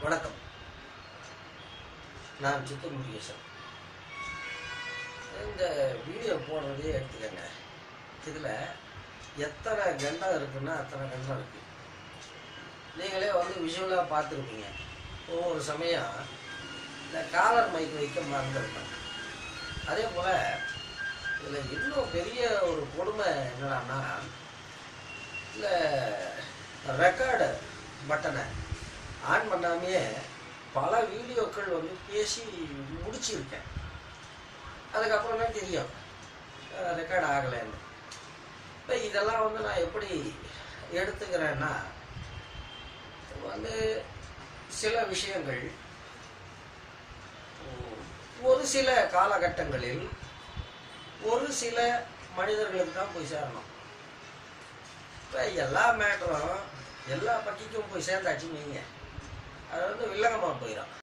வணக்கம் நான் சித்தூர் முருகேசன் இந்த வீடியோ போடுறதே எடுத்துக்கங்க இதில் எத்தனை கண்டம் இருக்குன்னா அத்தனை கண்டம் இருக்கு நீங்களே வந்து விஷுவலாக பார்த்துருப்பீங்க ஒவ்வொரு சமயம் இந்த காலர் மைக் வைக்க மறந்துருப்பேன் அதே போல் இதில் இன்னும் பெரிய ஒரு கொடுமை என்னடான்னா இல்லை ரெக்கார்டு பட்டனை ஆன் பண்ணாமையே பல வீடியோக்கள் வந்து பேசி முடிச்சிருக்கேன் அதுக்கப்புறம் தான் தெரியும் ரெக்கார்ட் ஆகலைன்னு இப்போ இதெல்லாம் வந்து நான் எப்படி எடுத்துக்கிறேன்னா வந்து சில விஷயங்கள் ஒரு சில காலகட்டங்களில் ஒரு சில மனிதர்களுக்கு தான் போய் சேரணும் இப்போ எல்லா மேட்டரும் எல்லா பக்கிக்கும் போய் சேர்ந்தாச்சுன்னு வைங்க அது வந்து வில்லங்கமாக போயிடும்